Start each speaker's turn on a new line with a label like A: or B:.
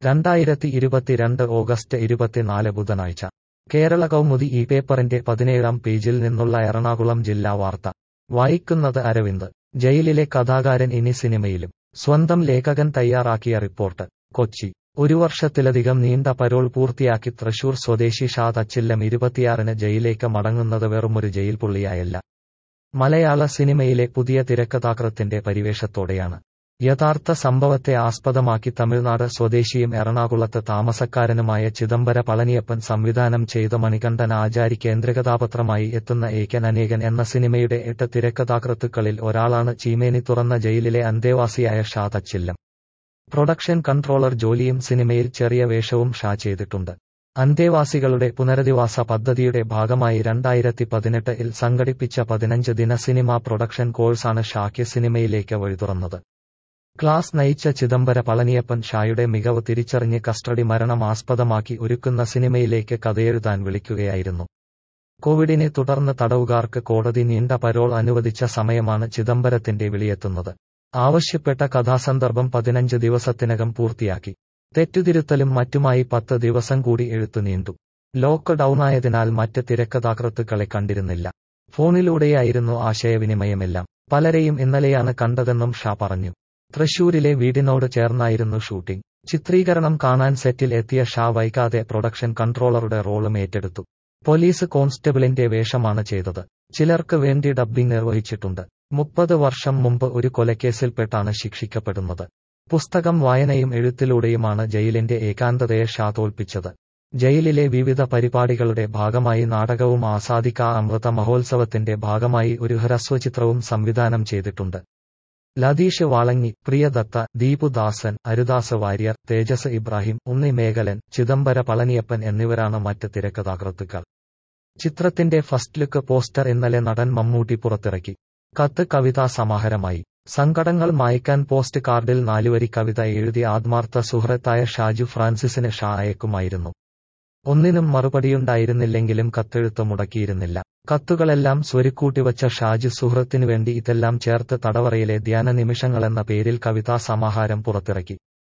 A: രണ്ടായിരത്തി ഇരുപത്തിരണ്ട് ഓഗസ്റ്റ് ഇരുപത്തിനാല് ബുധനാഴ്ച കേരള കൗമുദി ഈ പേപ്പറിന്റെ പതിനേഴാം പേജിൽ നിന്നുള്ള എറണാകുളം ജില്ലാ വാർത്ത വായിക്കുന്നത് അരവിന്ദ് ജയിലിലെ കഥാകാരൻ ഇനി സിനിമയിലും സ്വന്തം ലേഖകൻ തയ്യാറാക്കിയ റിപ്പോർട്ട് കൊച്ചി ഒരു വർഷത്തിലധികം നീണ്ട പരോൾ പൂർത്തിയാക്കി തൃശൂർ സ്വദേശി ഷാ തച്ചില്ലം ഇരുപത്തിയാറിന് ജയിലേക്ക് മടങ്ങുന്നത് വെറുമൊരു ജയിൽ പുള്ളിയായല്ല മലയാള സിനിമയിലെ പുതിയ തിരക്കഥാകൃത്തിന്റെ പരിവേഷത്തോടെയാണ് യഥാർത്ഥ സംഭവത്തെ ആസ്പദമാക്കി തമിഴ്നാട് സ്വദേശിയും എറണാകുളത്ത് താമസക്കാരനുമായ ചിദംബര പളനിയപ്പൻ സംവിധാനം ചെയ്ത മണികണ്ഠൻ ആചാരി കേന്ദ്രകഥാപാത്രമായി എത്തുന്ന ഏകൻ അനേകൻ എന്ന സിനിമയുടെ എട്ട് തിരക്കഥാകൃത്തുക്കളിൽ ഒരാളാണ് ചീമേനി തുറന്ന ജയിലിലെ അന്തേവാസിയായ ഷാ തച്ചില്ലം പ്രൊഡക്ഷൻ കൺട്രോളർ ജോലിയും സിനിമയിൽ ചെറിയ വേഷവും ഷാ ചെയ്തിട്ടുണ്ട് അന്തേവാസികളുടെ പുനരധിവാസ പദ്ധതിയുടെ ഭാഗമായി രണ്ടായിരത്തി പതിനെട്ടിൽ സംഘടിപ്പിച്ച പതിനഞ്ച് ദിന സിനിമാ പ്രൊഡക്ഷൻ കോഴ്സാണ് ഷായ്ക്ക് സിനിമയിലേക്ക് വഴിതുറന്നത് ക്ലാസ് നയിച്ച ചിദംബര പളനിയപ്പൻ ഷായുടെ മികവ് തിരിച്ചറിഞ്ഞ് കസ്റ്റഡി മരണം ആസ്പദമാക്കി ഒരുക്കുന്ന സിനിമയിലേക്ക് കഥയെഴുതാൻ വിളിക്കുകയായിരുന്നു കോവിഡിനെ തുടർന്ന് തടവുകാർക്ക് കോടതി നീണ്ട പരോൾ അനുവദിച്ച സമയമാണ് ചിദംബരത്തിന്റെ വിളിയെത്തുന്നത് ആവശ്യപ്പെട്ട കഥാസന്ദർഭം പതിനഞ്ച് ദിവസത്തിനകം പൂർത്തിയാക്കി തെറ്റുതിരുത്തലും മറ്റുമായി പത്ത് ദിവസം കൂടി എഴുത്തു നീണ്ടു ലോക്ക് ഡൌണായതിനാൽ മറ്റ് തിരക്കഥാകൃത്തുക്കളെ കണ്ടിരുന്നില്ല ഫോണിലൂടെയായിരുന്നു ആശയവിനിമയമെല്ലാം പലരെയും ഇന്നലെയാണ് കണ്ടതെന്നും ഷാ പറഞ്ഞു തൃശൂരിലെ വീടിനോട് ചേർന്നായിരുന്നു ഷൂട്ടിംഗ് ചിത്രീകരണം കാണാൻ സെറ്റിൽ എത്തിയ ഷാ വൈകാതെ പ്രൊഡക്ഷൻ കൺട്രോളറുടെ റോളും ഏറ്റെടുത്തു പോലീസ് കോൺസ്റ്റബിളിന്റെ വേഷമാണ് ചെയ്തത് ചിലർക്ക് വേണ്ടി ഡബ്ബിംഗ് നിർവഹിച്ചിട്ടുണ്ട് മുപ്പത് വർഷം മുമ്പ് ഒരു കൊലക്കേസിൽപ്പെട്ടാണ് ശിക്ഷിക്കപ്പെടുന്നത് പുസ്തകം വായനയും എഴുത്തിലൂടെയുമാണ് ജയിലിന്റെ ഏകാന്തതയെ ഷാ തോൽപ്പിച്ചത് ജയിലിലെ വിവിധ പരിപാടികളുടെ ഭാഗമായി നാടകവും ആസാദിക്ക അമൃത മഹോത്സവത്തിന്റെ ഭാഗമായി ഒരു ഹ്രസ്വചിത്രവും സംവിധാനം ചെയ്തിട്ടുണ്ട് ലതീഷ് വാളങ്ങി പ്രിയദത്ത ദീപുദാസൻ അരുദാസ് വാര്യർ തേജസ് ഇബ്രാഹിം ഉണ്ണി മേഖലൻ ചിദംബര പളനിയപ്പൻ എന്നിവരാണ് മറ്റ് തിരക്കഥാകൃത്തുക്കൾ ചിത്രത്തിന്റെ ഫസ്റ്റ് ലുക്ക് പോസ്റ്റർ ഇന്നലെ നടൻ മമ്മൂട്ടി പുറത്തിറക്കി കത്ത് കവിതാ സമാഹാരമായി സങ്കടങ്ങൾ മായ്ക്കാൻ പോസ്റ്റ് കാർഡിൽ നാലുവരി കവിത എഴുതി ആത്മാർത്ഥ സുഹൃത്തായ ഷാജു ഫ്രാൻസിസിന് ഷാ അയക്കുമായിരുന്നു ഒന്നിനും മറുപടിയുണ്ടായിരുന്നില്ലെങ്കിലും കത്തെഴുത്ത് മുടക്കിയിരുന്നില്ല കത്തുകളെല്ലാം സ്വരുക്കൂട്ടിവച്ച ഷാജു സുഹൃത്തിനു വേണ്ടി ഇതെല്ലാം ചേർത്ത് തടവറയിലെ ധ്യാന നിമിഷങ്ങളെന്ന പേരിൽ കവിതാ സമാഹാരം പുറത്തിറക്കി